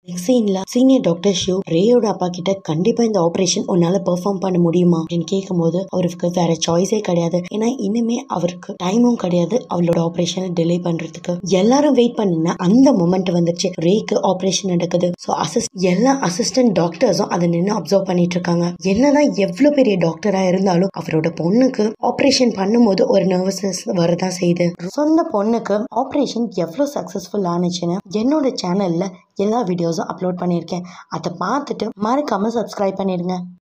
next சீன்ல senior doctor Shiv ரேயோட அப்பா கிட்ட கண்டிப்பா இந்த ஆபரேஷன் உன்னால பெர்ஃபார்ம் பண்ண முடியுமா அப்படின்னு கேட்கும்போது அவருக்கு வேற சாய்ஸே கிடையாது ஏன்னா இனிமே அவருக்கு டைமும் கிடையாது அவளோட ஆபரேஷனை டிலே பண்றதுக்கு எல்லாரும் வெயிட் பண்ணினா அந்த மொமெண்ட் வந்துச்சு ரேக்கு ஆபரேஷன் நடக்குது ஸோ அசிஸ்ட் எல்லா அசிஸ்டன்ட் டாக்டர்ஸும் அதை நின்று அப்சர்வ் பண்ணிட்டு இருக்காங்க என்னதான் எவ்வளவு பெரிய டாக்டரா இருந்தாலும் அவரோட பொண்ணுக்கு ஆபரேஷன் பண்ணும்போது ஒரு நர்வஸ்னஸ் வரதான் செய்யுது சொந்த பொண்ணுக்கு ஆபரேஷன் எவ்வளோ சக்ஸஸ்ஃபுல் ஆனிச்சுன்னு என்னோட சேனல்ல எல்லா வீடியோஸும் அப்லோட் பண்ணியிருக்கேன் அதை பார்த்துட்டு மறக்காம சப்ஸ்கிரைப் பண்ணிடுங்க